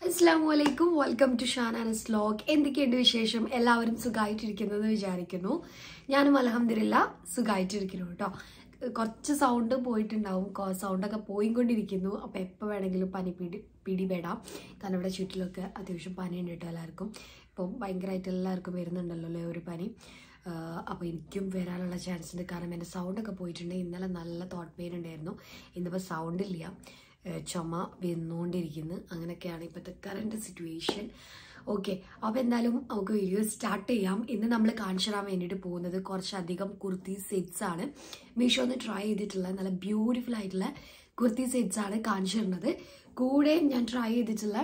അസ്സാം വലൈക്കും welcome to ഷാനാനസ് vlog എന്തൊക്കെയുണ്ട് വിശേഷം എല്ലാവരും സുഖമായിട്ടിരിക്കുന്നത് വിചാരിക്കുന്നു ഞാനും അലഹമില്ല സുഖമായിട്ടിരിക്കുന്നു കേട്ടോ കുറച്ച് സൗണ്ട് പോയിട്ടുണ്ടാവും സൗണ്ടൊക്കെ പോയിക്കൊണ്ടിരിക്കുന്നു അപ്പോൾ എപ്പോൾ വേണമെങ്കിലും പനി പിടി പിടിപെടാം കാരണം ഇവിടെ ചുറ്റിലൊക്കെ അത്യാവശ്യം പനിയുണ്ട് കേട്ടോ എല്ലാവർക്കും ഇപ്പം ഭയങ്കരമായിട്ട് എല്ലാവർക്കും വരുന്നുണ്ടല്ലോ അല്ലേ ഒരു പനി അപ്പോൾ എനിക്കും വരാനുള്ള ചാൻസ് ഉണ്ട് കാരണം എൻ്റെ സൗണ്ടൊക്കെ പോയിട്ടുണ്ട് ഇന്നലെ നല്ല തോട്ട് പെയിൻ ഉണ്ടായിരുന്നു ഇന്നിപ്പോൾ സൗണ്ട് ഇല്ല ഏഹ് ചുമ വന്നുകൊണ്ടിരിക്കുന്നു അങ്ങനെയൊക്കെയാണ് ഇപ്പോഴത്തെ കറണ്ട് സിറ്റുവേഷൻ ഓക്കെ അപ്പോൾ എന്തായാലും നമുക്ക് വീഡിയോ സ്റ്റാർട്ട് ചെയ്യാം ഇന്ന് നമ്മൾ കാണിച്ചു തരാൻ വേണ്ടിയിട്ട് പോകുന്നത് കുറച്ചധികം കുർത്തി സെറ്റ്സ് ആണ് മീഷോ ഒന്ന് ട്രൈ ചെയ്തിട്ടുള്ള നല്ല ബ്യൂട്ടിഫുൾ ആയിട്ടുള്ള കുർത്തി സെറ്റ്സ് ആണ് കാണിച്ചു തരുന്നത് കൂടെ ഞാൻ ട്രൈ ചെയ്തിട്ടുള്ള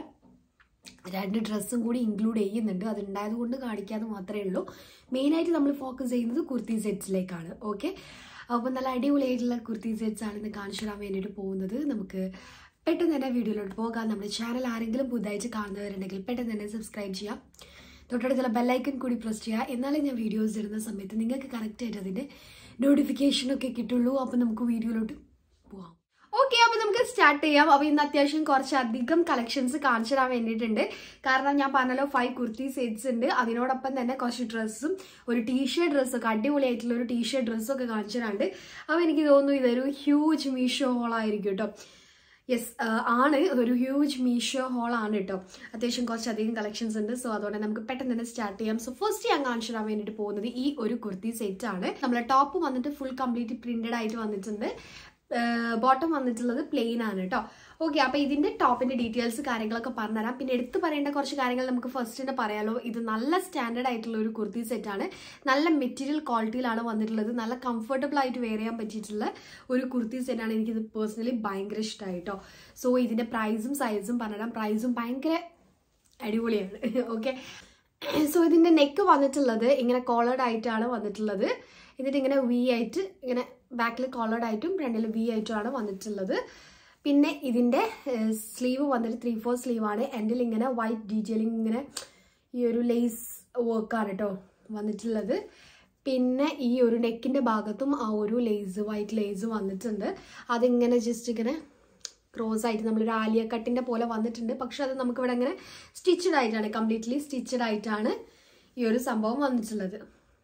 രണ്ട് ഡ്രസ്സും കൂടി ഇൻക്ലൂഡ് ചെയ്യുന്നുണ്ട് അതുണ്ടായത് കൊണ്ട് കാണിക്കാതെ മാത്രമേ ഉള്ളൂ മെയിനായിട്ട് നമ്മൾ ഫോക്കസ് ചെയ്യുന്നത് കുർത്തി സെറ്റ്സിലേക്കാണ് ഓക്കെ അപ്പോൾ നല്ല അടിപൊളിയായിട്ടുള്ള കുർത്തി സെറ്റ്സ് ആണ് ഇന്ന് കാണിച്ചു തരാൻ വേണ്ടിയിട്ട് പോകുന്നത് നമുക്ക് പെട്ടെന്ന് തന്നെ വീഡിയോയിലോട്ട് പോകാം നമ്മുടെ ചാനൽ ആരെങ്കിലും പുതുതായിട്ട് കാണുന്നവരുണ്ടെങ്കിൽ പെട്ടെന്ന് തന്നെ സബ്സ്ക്രൈബ് ചെയ്യാം തൊട്ടടുത്തുള്ള ബെല്ലൈക്കൺ കൂടി പ്രസ് ചെയ്യുക എന്നാലേ ഞാൻ വീഡിയോസ് ഇടുന്ന സമയത്ത് നിങ്ങൾക്ക് കറക്റ്റായിട്ട് അതിൻ്റെ നോട്ടിഫിക്കേഷനൊക്കെ കിട്ടുള്ളൂ അപ്പോൾ നമുക്ക് വീഡിയോയിലോട്ട് പോവാം ഓക്കെ അപ്പൊ നമുക്ക് സ്റ്റാർട്ട് ചെയ്യാം അപ്പൊ ഇന്ന് അത്യാവശ്യം കുറച്ചധികം കളക്ഷൻസ് കാണിച്ചു തരാൻ വേണ്ടിയിട്ടുണ്ട് കാരണം ഞാൻ പറഞ്ഞല്ലോ ഫൈവ് കുർത്തി സെറ്റ്സ് ഉണ്ട് അതിനോടൊപ്പം തന്നെ കുറച്ച് ഡ്രസ്സും ഒരു ടീഷർട്ട് ഡ്രസ്സൊക്കെ അടിപൊളിയായിട്ടുള്ള ഒരു ടീഷർട്ട് ഡ്രസ്സൊക്കെ കാണിച്ചു തരാണ്ട് അപ്പൊ എനിക്ക് തോന്നുന്നു ഇതൊരു ഹ്യൂജ് മീഷോ ഹോളായിരിക്കും കേട്ടോ യെസ് ആണ് ഒരു ഹ്യൂജ് മീഷോ ഹോളാണ് കേട്ടോ അത്യാവശ്യം കുറച്ചധികം കളക്ഷൻസ് ഉണ്ട് സോ അതുകൊണ്ട് നമുക്ക് പെട്ടെന്ന് തന്നെ സ്റ്റാർട്ട് ചെയ്യാം സോ ഫസ്റ്റ് ഞാൻ കാണിച്ചു തരാൻ വേണ്ടിയിട്ട് പോകുന്നത് ഈ ഒരു കുർത്തി സെറ്റ് ആണ് നമ്മളെ ടോപ്പ് വന്നിട്ട് ഫുൾ കംപ്ലീറ്റ് പ്രിന്റഡ് ആയിട്ട് വന്നിട്ടുണ്ട് ബോട്ടം വന്നിട്ടുള്ളത് പ്ലെയിൻ ആണ് കേട്ടോ ഓക്കെ അപ്പൊ ഇതിന്റെ ടോപ്പിന്റെ ഡീറ്റെയിൽസ് കാര്യങ്ങളൊക്കെ പറഞ്ഞുതരാം പിന്നെ എടുത്തു പറയേണ്ട കുറച്ച് കാര്യങ്ങൾ നമുക്ക് ഫസ്റ്റ് തന്നെ പറയാലോ ഇത് നല്ല സ്റ്റാൻഡേർഡ് ആയിട്ടുള്ള ഒരു കുർത്തി സെറ്റ് ആണ് നല്ല മെറ്റീരിയൽ ക്വാളിറ്റിയിലാണ് വന്നിട്ടുള്ളത് നല്ല കംഫർട്ടബിൾ ആയിട്ട് വെയർ ചെയ്യാൻ പറ്റിയിട്ടുള്ള ഒരു കുർത്തി സെറ്റ് ആണ് എനിക്കിത് പേഴ്സണലി ഭയങ്കര ഇഷ്ടമായി കേട്ടോ സോ ഇതിന്റെ പ്രൈസും സൈസും പറഞ്ഞുതരാം പ്രൈസും ഭയങ്കര അടിപൊളിയാണ് ഓക്കെ സോ ഇതിന്റെ നെക്ക് വന്നിട്ടുള്ളത് ഇങ്ങനെ കോളേഡ് ആയിട്ടാണ് വന്നിട്ടുള്ളത് എന്നിട്ട് ഇങ്ങനെ വി ആയിട്ട് ഇങ്ങനെ ബാക്കിൽ കോളേഡ് ആയിട്ടും ഫ്രണ്ടിൽ വി ആയിട്ടുമാണ് വന്നിട്ടുള്ളത് പിന്നെ ഇതിൻ്റെ സ്ലീവ് വന്നിട്ട് ത്രീ ഫോർ സ്ലീവ് ആണ് എൻഡിൽ ഇങ്ങനെ വൈറ്റ് ഡീറ്റെയിലിംഗ് ഇങ്ങനെ ഈ ഒരു ലേസ് വർക്കാണ് കേട്ടോ വന്നിട്ടുള്ളത് പിന്നെ ഈ ഒരു നെക്കിൻ്റെ ഭാഗത്തും ആ ഒരു ലേസ് വൈറ്റ് ലേസ് വന്നിട്ടുണ്ട് അതിങ്ങനെ ജസ്റ്റ് ഇങ്ങനെ ക്രോസ് ആയിട്ട് നമ്മളൊരു ആലിയ കട്ടിൻ്റെ പോലെ വന്നിട്ടുണ്ട് പക്ഷെ അത് നമുക്കിവിടെ ഇങ്ങനെ സ്റ്റിച്ചഡ് ആയിട്ടാണ് കംപ്ലീറ്റ്ലി സ്റ്റിച്ചഡ് ആയിട്ടാണ് ഈ ഒരു സംഭവം വന്നിട്ടുള്ളത്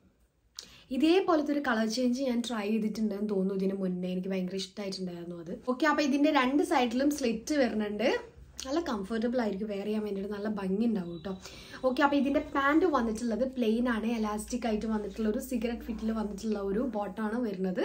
ഇതേപോലത്തെ ഒരു കളർ ചേഞ്ച് ഞാൻ ട്രൈ ചെയ്തിട്ടുണ്ടെന്ന് തോന്നുന്നു ഇതിന് മുന്നേ എനിക്ക് ഭയങ്കര ഇഷ്ടമായിട്ടുണ്ടായിരുന്നു അത് ഓക്കെ അപ്പൊ ഇതിന്റെ രണ്ട് സൈഡിലും സ്ലിറ്റ് വരുന്നുണ്ട് നല്ല കംഫർട്ടബിൾ ആയിരിക്കും വെയർ ചെയ്യാൻ വേണ്ടിയിട്ട് നല്ല ഭംഗി ഉണ്ടാവും കേട്ടോ ഓക്കെ അപ്പോൾ ഇതിന്റെ പാൻറ് വന്നിട്ടുള്ളത് പ്ലെയിൻ ആണ് എലാസ്റ്റിക് ആയിട്ട് വന്നിട്ടുള്ള ഒരു സിഗരറ്റ് ഫിറ്റിൽ വന്നിട്ടുള്ള ഒരു ബോട്ടാണ് വരുന്നത്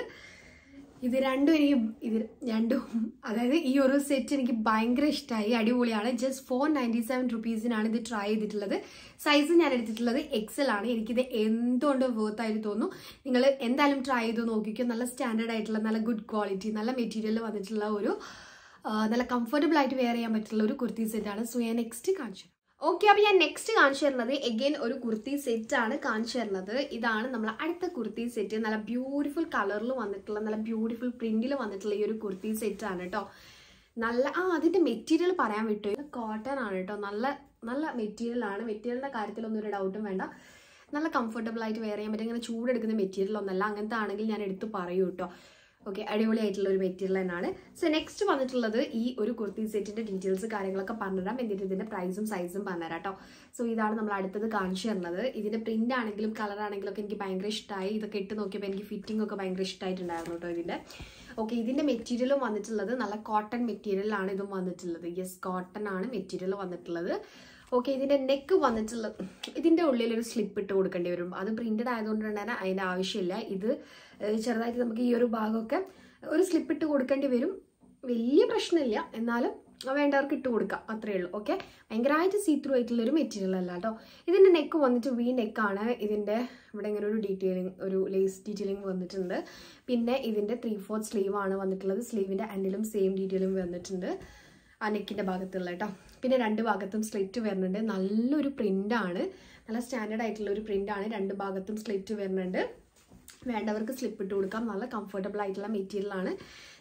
ഇത് രണ്ടും എനിക്ക് ഇത് രണ്ടും അതായത് ഈ ഒരു സെറ്റ് എനിക്ക് ഭയങ്കര ഇഷ്ടമായി അടിപൊളിയാണ് ജസ്റ്റ് ഫോർ നയൻറ്റി സെവൻ റുപ്പീസിനാണ് ഇത് ട്രൈ ചെയ്തിട്ടുള്ളത് സൈസ് ഞാൻ എടുത്തിട്ടുള്ളത് എക്സൽ ആണ് എനിക്കിത് എന്തുകൊണ്ട് വേർത്ത് ആയിട്ട് തോന്നുന്നു നിങ്ങൾ എന്തായാലും ട്രൈ ചെയ്ത് നോക്കിക്കോ നല്ല സ്റ്റാൻഡേർഡ് ആയിട്ടുള്ള നല്ല ഗുഡ് ക്വാളിറ്റി നല്ല മെറ്റീരിയൽ വന്നിട്ടുള്ള ഒരു നല്ല കംഫർട്ടബിൾ ആയിട്ട് വെയർ ചെയ്യാൻ പറ്റുള്ള ഒരു കുർത്തി സെറ്റാണ് സോ ഞാൻ നെക്സ്റ്റ് കാണിച്ചു ഓക്കെ അപ്പോൾ ഞാൻ നെക്സ്റ്റ് കാണിച്ചു തരുന്നത് എഗെയിൻ ഒരു കുർത്തി സെറ്റ് ആണ് കാണിച്ചു തരുന്നത് ഇതാണ് നമ്മൾ അടുത്ത കുർത്തി സെറ്റ് നല്ല ബ്യൂട്ടിഫുൾ കളറിൽ വന്നിട്ടുള്ള നല്ല ബ്യൂട്ടിഫുൾ പ്രിന്റിൽ വന്നിട്ടുള്ള ഈ ഒരു കുർത്തി സെറ്റ് ആണ് കേട്ടോ നല്ല ആ അതിന്റെ മെറ്റീരിയൽ പറയാൻ വിട്ടു കോട്ടൺ ആണ് കേട്ടോ നല്ല നല്ല മെറ്റീരിയൽ ആണ് മെറ്റീരിയലിന്റെ കാര്യത്തിലൊന്നും ഒരു ഡൗട്ടും വേണ്ട നല്ല കംഫർട്ടബിൾ ആയിട്ട് വെയർ ചെയ്യാൻ പറ്റും ഇങ്ങനെ ചൂടെടുക്കുന്ന മെറ്റീരിയൽ ഒന്നല്ല അങ്ങനത്തെ ആണെങ്കിൽ ഞാൻ എടുത്ത് പറയൂ കേട്ടോ ഓക്കെ അടിപൊളിയായിട്ടുള്ള ഒരു മെറ്റീരിയൽ തന്നെയാണ് സോ നെക്സ്റ്റ് വന്നിട്ടുള്ളത് ഈ ഒരു കുർത്തി സെറ്റിന്റെ ഡീറ്റെയിൽസ് കാര്യങ്ങളൊക്കെ പറഞ്ഞുതരാം എന്നിട്ട് ഇതിന്റെ പ്രൈസും സൈസും പറഞ്ഞുതരാം കേട്ടോ സോ ഇതാണ് നമ്മൾ അടുത്തത് കാണിച്ചു തരുന്നത് ഇതിന്റെ പ്രിന്റ് ആണെങ്കിലും കളർ ആണെങ്കിലും ഒക്കെ എനിക്ക് ഭയങ്കര ഇഷ്ടമായി ഇതൊക്കെ ഇട്ട് നോക്കിയപ്പോൾ എനിക്ക് ഫിറ്റിംഗ് ഒക്കെ ഭയങ്കര ഇഷ്ടമായിട്ടുണ്ടായിരുന്നു കേട്ടോ ഇതിന്റെ ഓക്കെ ഇതിന്റെ മെറ്റീരിയലും വന്നിട്ടുള്ളത് നല്ല കോട്ടൺ മെറ്റീരിയലാണ് ഇതും വന്നിട്ടുള്ളത് യെസ് കോട്ടൺ ആണ് മെറ്റീരിയൽ വന്നിട്ടുള്ളത് ഓക്കെ ഇതിന്റെ നെക്ക് വന്നിട്ടുള്ളത് ഇതിന്റെ ഉള്ളിൽ ഒരു സ്ലിപ്പ് ഇട്ട് കൊടുക്കേണ്ടി വരും അത് പ്രിന്റഡ് ആയതുകൊണ്ട് തന്നെ അതിന്റെ ആവശ്യമില്ല ഇത് ചെറുതായിട്ട് നമുക്ക് ഈ ഒരു ഭാഗമൊക്കെ ഒരു സ്ലിപ്പ് ഇട്ട് കൊടുക്കേണ്ടി വരും വലിയ പ്രശ്നമില്ല എന്നാലും വേണ്ടവർക്ക് ഇട്ട് കൊടുക്കാം അത്രയേ ഉള്ളൂ ഓക്കെ ഭയങ്കരമായിട്ട് സീ ത്രൂ ആയിട്ടുള്ള ഒരു മെറ്റീരിയൽ അല്ല കേട്ടോ ഇതിന്റെ നെക്ക് വന്നിട്ട് വി നെക്കാണ് ഇതിന്റെ ഇവിടെ ഇങ്ങനെ ഒരു ഡീറ്റെയിലിംഗ് ഒരു ലേസ് ഡീറ്റെയിലിംഗ് വന്നിട്ടുണ്ട് പിന്നെ ഇതിന്റെ ത്രീ ഫോർത്ത് സ്ലീവ് ആണ് വന്നിട്ടുള്ളത് സ്ലീവിന്റെ എൻഡിലും സെയിം ഡീറ്റെയിലും വന്നിട്ടുണ്ട് ആ നെക്കിന്റെ ഭാഗത്തുള്ള കേട്ടോ പിന്നെ രണ്ട് ഭാഗത്തും സ്ലിറ്റ് വരുന്നുണ്ട് നല്ലൊരു പ്രിന്റ് ആണ് നല്ല സ്റ്റാൻഡേർഡ് ആയിട്ടുള്ള ഒരു പ്രിന്റ് ആണ് രണ്ട് ഭാഗത്തും സ്ലിറ്റ് വരുന്നുണ്ട് വേണ്ടവർക്ക് സ്ലിപ്പ് ഇട്ട് കൊടുക്കാം നല്ല കംഫർട്ടബിൾ ആയിട്ടുള്ള മെറ്റീരിയൽ ആണ്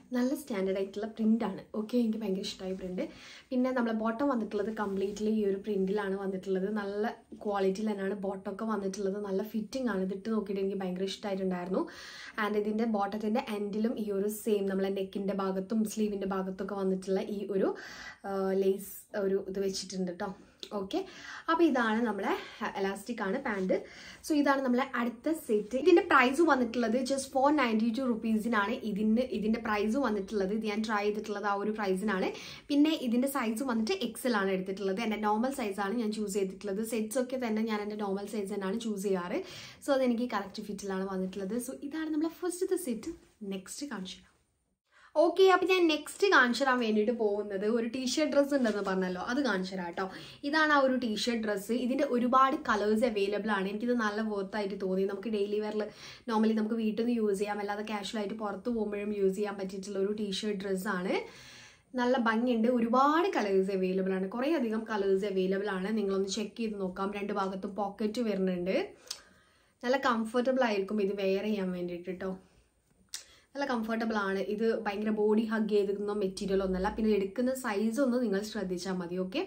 നല്ല സ്റ്റാൻഡേർഡ് ആയിട്ടുള്ള പ്രിന്റ് ആണ് ഓക്കെ എനിക്ക് ഭയങ്കര ഇഷ്ടമായി പ്രിന്റ് പിന്നെ നമ്മളെ ബോട്ടം വന്നിട്ടുള്ളത് കംപ്ലീറ്റ്ലി ഈ ഒരു പ്രിന്റിലാണ് വന്നിട്ടുള്ളത് നല്ല ക്വാളിറ്റിയിൽ തന്നെയാണ് ബോട്ടം ഒക്കെ വന്നിട്ടുള്ളത് നല്ല ഫിറ്റിംഗ് ആണ് ഇതിട്ട് നോക്കിയിട്ട് എനിക്ക് ഭയങ്കര ഇഷ്ടമായിട്ടുണ്ടായിരുന്നു ആൻഡ് ഇതിൻ്റെ ബോട്ടത്തിൻ്റെ എൻഡിലും ഈ ഒരു സെയിം നമ്മളെ നെക്കിൻ്റെ ഭാഗത്തും സ്ലീവിൻ്റെ ഭാഗത്തും ഒക്കെ വന്നിട്ടുള്ള ഈ ഒരു ലേസ് ഒരു ഇത് വെച്ചിട്ടുണ്ട് കേട്ടോ ഓക്കെ അപ്പോൾ ഇതാണ് നമ്മളെ എലാസ്റ്റിക് ആണ് പാൻറ് സോ ഇതാണ് നമ്മളെ അടുത്ത സെറ്റ് ഇതിന്റെ പ്രൈസ് വന്നിട്ടുള്ളത് ജസ്റ്റ് ഫോർ നയൻറ്റി ടു റുപ്പീസിനാണ് ഇതിന് ഇതിന്റെ പ്രൈസ് വന്നിട്ടുള്ളത് ഇത് ഞാൻ ട്രൈ ചെയ്തിട്ടുള്ളത് ആ ഒരു പ്രൈസിനാണ് പിന്നെ ഇതിന്റെ സൈസ് വന്നിട്ട് എക്സൽ ആണ് എടുത്തിട്ടുള്ളത് എൻ്റെ നോർമൽ സൈസാണ് ഞാൻ ചൂസ് ചെയ്തിട്ടുള്ളത് സെറ്റ്സ് ഒക്കെ തന്നെ ഞാൻ എൻ്റെ നോർമൽ സൈസ് തന്നെയാണ് ചൂസ് ചെയ്യാറ് സോ അതെനിക്ക് കറക്റ്റ് ഫിറ്റിലാണ് വന്നിട്ടുള്ളത് സോ ഇതാണ് നമ്മളെ ഫസ്റ്റത്തെ സെറ്റ് നെക്സ്റ്റ് കാണിച്ചു തരാം ഓക്കെ അപ്പം ഞാൻ നെക്സ്റ്റ് കാണിച്ചു തരാൻ വേണ്ടിയിട്ട് പോകുന്നത് ഒരു ടീഷർട്ട് ഡ്രസ്സ് ഉണ്ടെന്ന് പറഞ്ഞല്ലോ അത് കാണിച്ചു തരാം കേട്ടോ ഇതാണ് ആ ഒരു ടീഷർട്ട് ഡ്രസ്സ് ഇതിൻ്റെ ഒരുപാട് കളേഴ്സ് അവൈലബിൾ ആണ് എനിക്കിത് നല്ല വർത്തായിട്ട് തോന്നി നമുക്ക് ഡെയിലി വെയറിൽ നോർമലി നമുക്ക് വീട്ടിൽ നിന്ന് യൂസ് ചെയ്യാം അല്ലാതെ കാഷ്വലായിട്ട് പുറത്ത് പോകുമ്പോഴും യൂസ് ചെയ്യാൻ പറ്റിയിട്ടുള്ള ഒരു ടീഷർട്ട് ഡ്രസ്സാണ് നല്ല ഭംഗിയുണ്ട് ഒരുപാട് കളേഴ്സ് അവൈലബിൾ ആണ് കുറേ അധികം കളേഴ്സ് അവൈലബിൾ ആണ് നിങ്ങളൊന്ന് ചെക്ക് ചെയ്ത് നോക്കാം രണ്ട് ഭാഗത്തും പോക്കറ്റ് വരുന്നുണ്ട് നല്ല കംഫർട്ടബിൾ ആയിരിക്കും ഇത് വെയർ ചെയ്യാൻ വേണ്ടിയിട്ട് കേട്ടോ നല്ല കംഫർട്ടബിൾ ആണ് ഇത് ഭയങ്കര ബോഡി ഹഗ് ചെയ്തിരുന്ന മെറ്റീരിയൽ ഒന്നല്ല പിന്നെ എടുക്കുന്ന സൈസ് ഒന്ന് നിങ്ങൾ ശ്രദ്ധിച്ചാൽ മതി ഓക്കെ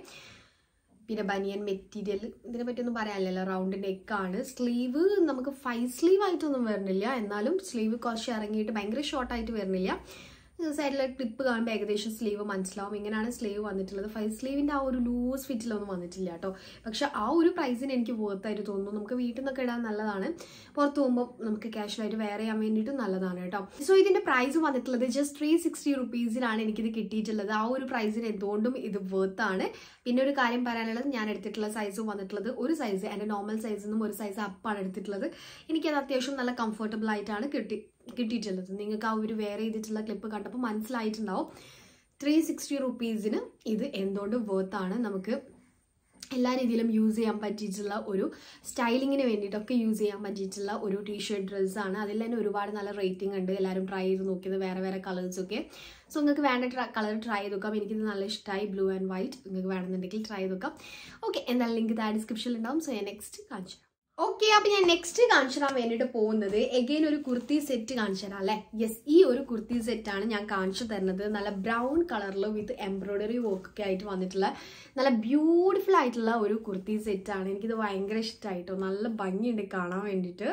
പിന്നെ ബനിയൻ മെറ്റീരിയൽ ഇതിനെ പറ്റിയൊന്നും പറയാനില്ലല്ലോ റൗണ്ട് നെക്കാണ് സ്ലീവ് നമുക്ക് ഫൈവ് സ്ലീവ് ആയിട്ടൊന്നും വരുന്നില്ല എന്നാലും സ്ലീവ് കുറച്ച് ഇറങ്ങിയിട്ട് ഭയങ്കര ഷോർട്ടായിട്ട് വരുന്നില്ല സൈഡിലെ ക്ലിപ്പ് കാണുമ്പോൾ ഏകദേശം സ്ലീവ് മനസ്സിലാവും ഇങ്ങനെയാണ് സ്ലീവ് വന്നിട്ടുള്ളത് ഫൈവ് സ്ലീവിൻ്റെ ആ ഒരു ലൂസ് ഫിറ്റിലൊന്നും വന്നിട്ടില്ല കേട്ടോ പക്ഷെ ആ ഒരു പ്രൈസിന് എനിക്ക് വർത്തായിട്ട് തോന്നുന്നു നമുക്ക് വീട്ടിൽ നിന്നൊക്കെ ഇടാൻ നല്ലതാണ് പുറത്ത് പോകുമ്പോൾ നമുക്ക് ക്യാഷ്വലായിട്ട് വെയർ ചെയ്യാൻ വേണ്ടിയിട്ട് നല്ലതാണ് കേട്ടോ സോ ഇതിൻ്റെ പ്രൈസ് വന്നിട്ടുള്ളത് ജസ്റ്റ് ത്രീ സിക്സ്റ്റി റുപ്പീസിനാണ് എനിക്കിത് കിട്ടിയിട്ടുള്ളത് ആ ഒരു പ്രൈസിന് എന്തുകൊണ്ടും ഇത് വർത്താണ് പിന്നെ ഒരു കാര്യം പറയാനുള്ളത് ഞാൻ എടുത്തിട്ടുള്ള സൈസ് വന്നിട്ടുള്ളത് ഒരു സൈസ് എൻ്റെ നോർമൽ സൈസിൽ നിന്നും ഒരു സൈസ് അപ്പാണ് എടുത്തിട്ടുള്ളത് എനിക്കത് അത്യാവശ്യം നല്ല കംഫർട്ടബിൾ ആയിട്ടാണ് കിട്ടി കിട്ടിയിട്ടുള്ളത് നിങ്ങൾക്ക് ആ ഒരു വെയർ ചെയ്തിട്ടുള്ള ക്ലിപ്പ് കണ്ടപ്പോൾ മനസ്സിലായിട്ടുണ്ടാവും ത്രീ സിക്സ്റ്റി റുപ്പീസിന് ഇത് എന്തുകൊണ്ട് വർത്താണ് നമുക്ക് എല്ലാ രീതിയിലും യൂസ് ചെയ്യാൻ പറ്റിയിട്ടുള്ള ഒരു സ്റ്റൈലിങ്ങിന് വേണ്ടിയിട്ടൊക്കെ യൂസ് ചെയ്യാൻ പറ്റിയിട്ടുള്ള ഒരു ടീഷർട്ട് ഡ്രസ്സാണ് അതിൽ തന്നെ ഒരുപാട് നല്ല റേറ്റിംഗ് ഉണ്ട് എല്ലാവരും ട്രൈ ചെയ്ത് നോക്കിയത് വേറെ വേറെ കളേഴ്സൊക്കെ സോ നിങ്ങൾക്ക് വേണ്ട കളർ ട്രൈ ചെയ്ത് നോക്കാം എനിക്കിത് നല്ല ഇഷ്ടമായി ബ്ലൂ ആൻഡ് വൈറ്റ് നിങ്ങൾക്ക് വേണമെന്നുണ്ടെങ്കിൽ ട്രൈ ചെയ്ത് നോക്കാം ഓക്കെ എന്തായാലും ലിങ്ക് താ ഡിസ്ക്രിപ്ഷനിൽ ഉണ്ടാവും സോ ഞാൻ നെക്സ്റ്റ് കാണിച്ചു തരാം ഓക്കെ അപ്പൊ ഞാൻ നെക്സ്റ്റ് കാണിച്ചു തരാൻ വേണ്ടിയിട്ട് പോകുന്നത് എഗെയിൻ ഒരു കുർത്തി സെറ്റ് കാണിച്ചു തരാം അല്ലെ യെസ് ഈ ഒരു കുർത്തി സെറ്റ് ആണ് ഞാൻ കാണിച്ചു തരുന്നത് നല്ല ബ്രൗൺ കളറിൽ വിത്ത് എംബ്രോയിഡറി വർക്ക് ഒക്കെ ആയിട്ട് വന്നിട്ടുള്ള നല്ല ബ്യൂട്ടിഫുൾ ആയിട്ടുള്ള ഒരു കുർത്തി സെറ്റ് ആണ് എനിക്കിത് ഭയങ്കര ഇഷ്ടമായിട്ടോ നല്ല ഭംഗിയുണ്ട് കാണാൻ വേണ്ടിയിട്ട്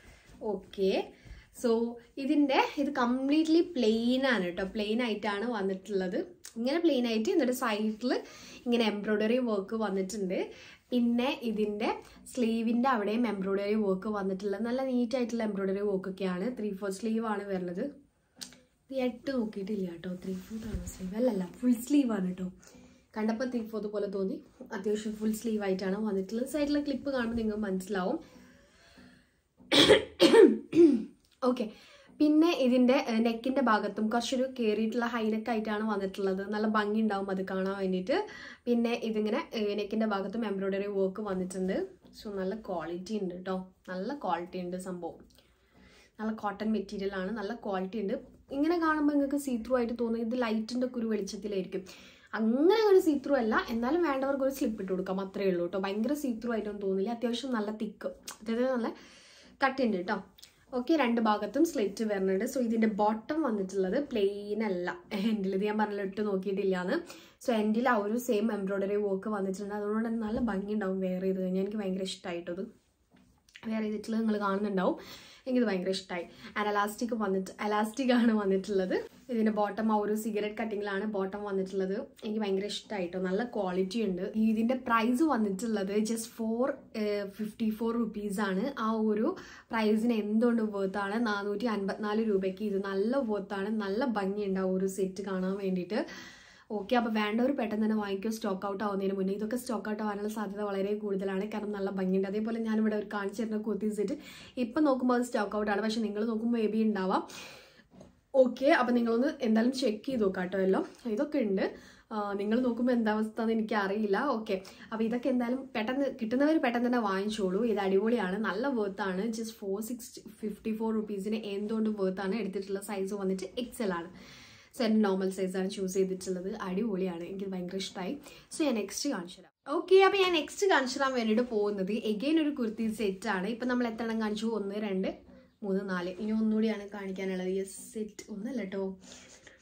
ഓക്കെ സോ ഇതിൻ്റെ ഇത് കംപ്ലീറ്റ്ലി പ്ലെയിൻ ആണ് കേട്ടോ പ്ലെയിൻ ആയിട്ടാണ് വന്നിട്ടുള്ളത് ഇങ്ങനെ പ്ലെയിൻ ആയിട്ട് എന്നിട്ട് സൈഡിൽ ഇങ്ങനെ എംബ്രോയിഡറി വർക്ക് വന്നിട്ടുണ്ട് പിന്നെ ഇതിൻ്റെ സ്ലീവിൻ്റെ അവിടെയും എംബ്രോയിഡറി വർക്ക് വന്നിട്ടുള്ളത് നല്ല നീറ്റ് ആയിട്ടുള്ള എംബ്രോയിഡറി വർക്ക് ഒക്കെയാണ് ത്രീ ഫോർ സ്ലീവ് ആണ് വരുന്നത് ഇത് എട്ട് നോക്കിയിട്ടില്ല കേട്ടോ ത്രീ ഫോർത്ത് ആണ് സ്ലീവ് അല്ലല്ല ഫുൾ സ്ലീവ് ആണ് കേട്ടോ കണ്ടപ്പോൾ ത്രീ ഫോർത്ത് പോലെ തോന്നി അത്യാവശ്യം ഫുൾ സ്ലീവ് ആയിട്ടാണ് വന്നിട്ടുള്ളത് സൈഡിലെ ക്ലിപ്പ് കാണുമ്പോൾ നിങ്ങൾക്ക് മനസ്സിലാവും ഓക്കെ പിന്നെ ഇതിൻ്റെ നെക്കിൻ്റെ ഭാഗത്തും കുറച്ചൊരു കയറിയിട്ടുള്ള ഹൈനെക്ക് ആയിട്ടാണ് വന്നിട്ടുള്ളത് നല്ല ഭംഗി ഉണ്ടാവും അത് കാണാൻ വേണ്ടിയിട്ട് പിന്നെ ഇതിങ്ങനെ നെക്കിൻ്റെ ഭാഗത്തും എംബ്രോയ്ഡറി വർക്ക് വന്നിട്ടുണ്ട് സോ നല്ല ക്വാളിറ്റി ഉണ്ട് കേട്ടോ നല്ല ക്വാളിറ്റി ഉണ്ട് സംഭവം നല്ല കോട്ടൺ മെറ്റീരിയൽ ആണ് നല്ല ക്വാളിറ്റി ഉണ്ട് ഇങ്ങനെ കാണുമ്പോൾ നിങ്ങൾക്ക് സീത്രൂ ആയിട്ട് തോന്നും ഇത് ലൈറ്റിൻ്റെ ഒക്കെ ഒരു വെളിച്ചത്തിലായിരിക്കും അങ്ങനെ ഒരു സീത്രൂ അല്ല എന്നാലും വേണ്ടവർക്ക് ഒരു സ്ലിപ്പ് ഇട്ട് കൊടുക്കാം അത്രേ ഉള്ളൂ കേട്ടോ ഭയങ്കര സീത്രൂ ആയിട്ടൊന്നും തോന്നില്ല അത്യാവശ്യം നല്ല തിക്ക് അതായത് നല്ല കട്ടുണ്ട് കേട്ടോ ഓക്കെ രണ്ട് ഭാഗത്തും സ്ലിറ്റ് വരുന്നുണ്ട് സോ ഇതിന്റെ ബോട്ടം വന്നിട്ടുള്ളത് പ്ലെയിൻ അല്ല എൻഡിൽ ഇത് ഞാൻ പറഞ്ഞല്ലോ ഇട്ട് നോക്കിയിട്ടില്ല എന്ന് സോ എൻഡിൽ ആ ഒരു സെയിം എംബ്രോയിഡറി വർക്ക് വന്നിട്ടുണ്ട് അതുകൊണ്ട് തന്നെ നല്ല ഭംഗി ഉണ്ടാവും വെയർ ചെയ്ത് കഴിഞ്ഞാൽ എനിക്ക് ഭയങ്കര ഇഷ്ടമായിട്ടത് വെയർ ചെയ്തിട്ടുള്ളത് നിങ്ങൾ കാണുന്നുണ്ടാവും എനിക്കിത് ഭയങ്കര ഇഷ്ടമായി ആൻഡ് അലാസ്റ്റിക് വന്നിട്ട് അലാസ്റ്റിക് ആണ് വന്നിട്ടുള്ളത് ഇതിന്റെ ബോട്ടം ആ ഒരു സിഗരറ്റ് കട്ടിങ്ങിലാണ് ബോട്ടം വന്നിട്ടുള്ളത് എനിക്ക് ഭയങ്കര ഇഷ്ടമായിട്ടോ നല്ല ക്വാളിറ്റി ഉണ്ട് ഇതിന്റെ പ്രൈസ് വന്നിട്ടുള്ളത് just four fifty four rupees ആണ് ആ ഒരു പ്രൈസിന് എന്തുകൊണ്ട് വേർത്താണ് നാനൂറ്റി അൻപത്തിനാല് രൂപയ്ക്ക് ഇത് നല്ല വേർത്താണ് നല്ല ഭംഗിയുണ്ട് ആ ഒരു സെറ്റ് കാണാൻ വേണ്ടിയിട്ട് ഓക്കെ അപ്പോൾ വേണ്ടവർ പെട്ടെന്ന് തന്നെ വാങ്ങിക്കോ സ്റ്റോക്ക് ഔട്ട് ആവുന്നതിന് മുന്നേ ഇതൊക്കെ സ്റ്റോക്ക് ഔട്ട് ആവാനുള്ള സാധ്യത വളരെ കൂടുതലാണ് കാരണം നല്ല ഭംഗിയുണ്ട് അതേപോലെ ഞാനിവിടെ ഒരു കാണിച്ചു തരുന്ന കുർത്തി സെറ്റ് ഇപ്പം നോക്കുമ്പോൾ അത് സ്റ്റോക്ക് ഔട്ട് ആണ് പക്ഷെ നിങ്ങൾ നോക്കുമ്പോൾ മേ ബി ഉണ്ടാവാം ഓക്കെ അപ്പം നിങ്ങളൊന്ന് എന്തായാലും ചെക്ക് ചെയ്ത് നോക്കാം കേട്ടോ എല്ലാം ഇതൊക്കെ ഉണ്ട് നിങ്ങൾ നോക്കുമ്പോൾ എന്താ അവസ്ഥ എന്ന് എനിക്ക് അറിയില്ല ഓക്കെ അപ്പോൾ ഇതൊക്കെ എന്തായാലും പെട്ടെന്ന് കിട്ടുന്നവർ പെട്ടെന്ന് തന്നെ വാങ്ങിച്ചോളൂ ഇത് അടിപൊളിയാണ് നല്ല വേർത്താണ് just four six fifty four റുപ്പീസിന് എന്തുകൊണ്ട് വേർത്താണ് എടുത്തിട്ടുള്ള സൈസ് വന്നിട്ട് എക്സൽ ആണ് സോ എൻ്റെ നോർമൽ സൈസാണ് ചൂസ് ചെയ്തിട്ടുള്ളത് അടിപൊളിയാണ് എനിക്ക് ഭയങ്കര ഇഷ്ടമായി സോ ഞാൻ നെക്സ്റ്റ് കാണിച്ചു തരാം ഓക്കെ അപ്പോൾ ഞാൻ നെക്സ്റ്റ് കാണിച്ചു തരാൻ വേണ്ടിയിട്ട് പോകുന്നത് എഗെയിൻ ഒരു കുർത്തി സെറ്റാണ് ഇപ്പം നമ്മൾ എത്ര എണ്ണം കാണിച്ചു ഒന്ന് രണ്ട് മൂന്ന് നാല് ഇനി ഒന്നുകൂടിയാണ് കാണിക്കാനുള്ളത് യെസ് സെറ്റ് ഒന്നല്ല കേട്ടോ